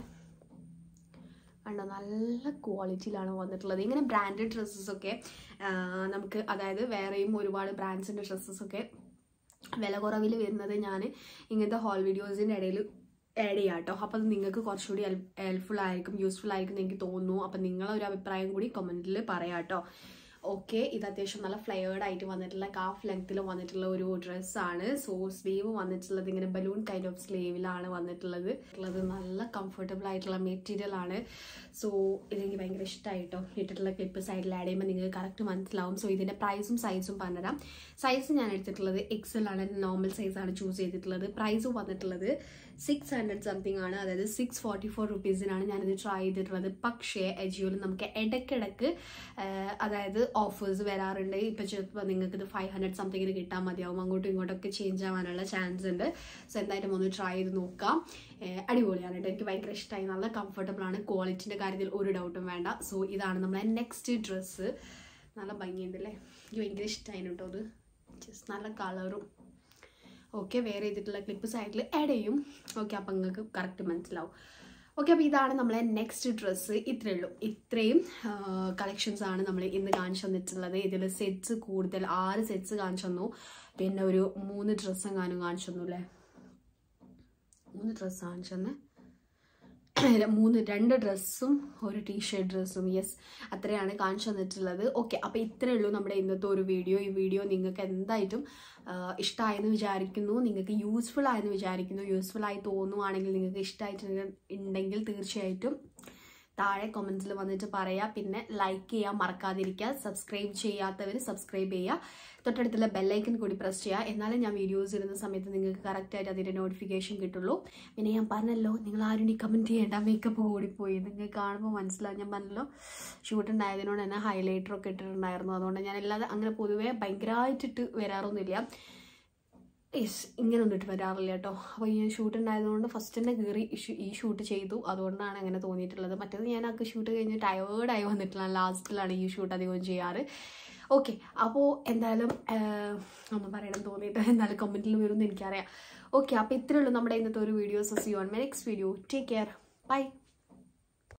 കണ്ടോ നല്ല ക്വാളിറ്റിയിലാണ് വന്നിട്ടുള്ളത് ഇങ്ങനെ ബ്രാൻഡഡ് ഡ്രസ്സസൊക്കെ നമുക്ക് അതായത് വേറെയും ഒരുപാട് ബ്രാൻഡ്സിൻ്റെ ഡ്രസ്സസൊക്കെ വില കുറവിൽ വരുന്നത് ഞാൻ ഇങ്ങനത്തെ ഹോൾ വീഡിയോസിൻ്റെ ഇടയിൽ ആഡ് ചെയ്യാം കേട്ടോ അപ്പം അത് നിങ്ങൾക്ക് കുറച്ചുകൂടി ഹെൽപ്ഫുൾ ആയിരിക്കും യൂസ്ഫുൾ ആയിരിക്കും എന്ന് എനിക്ക് തോന്നുന്നു അപ്പം നിങ്ങളെ ഒരു അഭിപ്രായം കൂടി കമൻറ്റിൽ പറയാം കേട്ടോ ഓക്കെ ഇത് അത്യാവശ്യം നല്ല ഫ്ലെയേർഡ് ആയിട്ട് വന്നിട്ടുള്ള കാഫ് ലെങ്ത്തിൽ വന്നിട്ടുള്ള ഒരു ഡ്രസ്സാണ് സോ സ്ലീവ് വന്നിട്ടുള്ളത് ഇങ്ങനെ ബലൂൺ കൈൻഡ് ഓഫ് സ്ലീവിലാണ് വന്നിട്ടുള്ളത് ഉള്ളത് നല്ല കംഫർട്ടബിൾ ആയിട്ടുള്ള മെറ്റീരിയൽ ആണ് സോ ഇതെനിക്ക് ഭയങ്കര ഇഷ്ടമായിട്ടോ ഇട്ടിട്ടുള്ള ക്ലിപ്പ് സൈഡിൽ ആഡ് ചെയ്യുമ്പോൾ നിങ്ങൾക്ക് കറക്റ്റ് മനസ്സിലാവും സോ ഇതിൻ്റെ പ്രൈസും സൈസും പറഞ്ഞുതരാം സൈസ് ഞാൻ എടുത്തിട്ടുള്ളത് എക്സൽ ആണ് നോർമൽ സൈസാണ് ചൂസ് ചെയ്തിട്ടുള്ളത് പ്രൈസും വന്നിട്ടുള്ളത് സിക്സ് ഹൺഡ്രഡ് സംതിങ് ആണ് അതായത് സിക്സ് ഫോർട്ടി ഫോർ റുപ്പീസിനാണ് ഞാനിത് ട്രൈ ചെയ്തിട്ടുള്ളത് പക്ഷേ എജിയോയിൽ നമുക്ക് ഇടയ്ക്കിടയ്ക്ക് അതായത് ഓഫേഴ്സ് വരാറുണ്ട് ഇപ്പോൾ ചിലപ്പോൾ നിങ്ങൾക്ക് ഇത് ഫൈവ് ഹൺഡ്രഡ് സംതിങ്ങിന് കിട്ടാൻ മതിയാവും അങ്ങോട്ടും ഇങ്ങോട്ടൊക്കെ ചേഞ്ച് ആവാനുള്ള ചാൻസ് ഉണ്ട് സോ എന്തായാലും ഒന്ന് ട്രൈ ചെയ്ത് നോക്കാം അടിപൊളിയാണ് കേട്ടോ എനിക്ക് ഭയങ്കര ഇഷ്ടമായി നല്ല കംഫർട്ടബിൾ ആണ് ക്വാളിറ്റിൻ്റെ കാര്യത്തിൽ ഒരു ഡൗട്ടും വേണ്ട സോ ഇതാണ് നമ്മളെ നെക്സ്റ്റ് ഡ്രസ്സ് നല്ല ഭംഗിയുണ്ട് അല്ലേ എനിക്ക് ഭയങ്കര ഇഷ്ടമായി കേട്ടോ അത് ജസ്റ്റ് നല്ല കളറും ഓക്കെ വേറെ ചെയ്തിട്ടുള്ള ക്ലിപ്പ് സൈഡിൽ ആഡ് ചെയ്യും ഓക്കെ അപ്പം നിങ്ങൾക്ക് കറക്റ്റ് മനസ്സിലാവും ഓക്കെ അപ്പോൾ ഇതാണ് നമ്മളെ നെക്സ്റ്റ് ഡ്രസ്സ് ഇത്രയേ ഉള്ളൂ ഇത്രയും കളക്ഷൻസ് ആണ് നമ്മൾ ഇന്ന് കാണിച്ചു തന്നിട്ടുള്ളത് ഇതിൽ സെറ്റ്സ് കൂടുതൽ ആറ് സെറ്റ്സ് കാണിച്ചു തന്നു പിന്നെ ഒരു മൂന്ന് ഡ്രസ്സും കാണും കാണിച്ചു തന്നു അല്ലേ മൂന്ന് ഡ്രസ്സ് കാണിച്ചു തന്നെ മൂന്ന് രണ്ട് ഡ്രസ്സും ഒരു ടീഷർട്ട് ഡ്രസ്സും യെസ് അത്രയാണ് കാണിച്ചു തന്നിട്ടുള്ളത് ഓക്കെ അപ്പോൾ ഇത്രയേ ഉള്ളൂ നമ്മുടെ ഇന്നത്തെ ഒരു വീഡിയോ ഈ വീഡിയോ നിങ്ങൾക്ക് എന്തായിട്ടും ഇഷ്ടമായെന്ന് വിചാരിക്കുന്നു നിങ്ങൾക്ക് യൂസ്ഫുൾ ആയെന്ന് വിചാരിക്കുന്നു യൂസ്ഫുൾ ആയി തോന്നുവാണെങ്കിൽ നിങ്ങൾക്ക് ഇഷ്ടമായിട്ട് ഉണ്ടെങ്കിൽ തീർച്ചയായിട്ടും താഴെ കമൻസിൽ വന്നിട്ട് പറയുക പിന്നെ ലൈക്ക് ചെയ്യാൻ മറക്കാതിരിക്കുക സബ്സ്ക്രൈബ് ചെയ്യാത്തവർ സബ്സ്ക്രൈബ് ചെയ്യുക തൊട്ടടുത്തുള്ള ബെല്ലൈക്കൻ കൂടി പ്രസ് ചെയ്യുക എന്നാലും ഞാൻ വീഡിയോസ് ഇടുന്ന സമയത്ത് നിങ്ങൾക്ക് കറക്റ്റായിട്ട് അതിൻ്റെ നോട്ടിഫിക്കേഷൻ കിട്ടുള്ളൂ പിന്നെ ഞാൻ പറഞ്ഞല്ലോ നിങ്ങൾ ആരും ഈ കമൻറ്റ് ചെയ്യേണ്ട മേക്കപ്പ് കൂടിപ്പോയി നിങ്ങൾക്ക് കാണുമ്പോൾ മനസ്സിലാവും ഞാൻ പറഞ്ഞല്ലോ ഷൂട്ട് ഉണ്ടായതിനോട് തന്നെ ഹൈലൈറ്ററൊക്കെ ഇട്ടിട്ടുണ്ടായിരുന്നു അതുകൊണ്ട് ഞാൻ അല്ലാതെ അങ്ങനെ പൊതുവേ ഭയങ്കരമായിട്ടിട്ട് വരാറൊന്നുമില്ല യെസ് ഇങ്ങനെ ഒന്നിട്ട് വരാറില്ല കേട്ടോ അപ്പോൾ ഈ ഷൂട്ട് ഉണ്ടായതുകൊണ്ട് ഫസ്റ്റ് തന്നെ കയറി ഈ ഷൂട്ട് ചെയ്തു അതുകൊണ്ടാണ് അങ്ങനെ തോന്നിയിട്ടുള്ളത് മറ്റേത് ഞാൻ ആ ഷൂട്ട് കഴിഞ്ഞ് ടയേർഡായി വന്നിട്ടുള്ള ലാസ്റ്റിലാണ് ഈ ഷൂട്ട് അധികവും ചെയ്യാറ് ഓക്കെ അപ്പോൾ എന്തായാലും ഒന്നും പറയണം തോന്നിയിട്ട് എന്തായാലും കമൻറ്റിൽ വരുമെന്ന് എനിക്കറിയാം ഓക്കെ അപ്പോൾ ഇത്രയേ ഉള്ളൂ നമ്മുടെ ഇന്നത്തെ ഒരു videos see on my next video take care by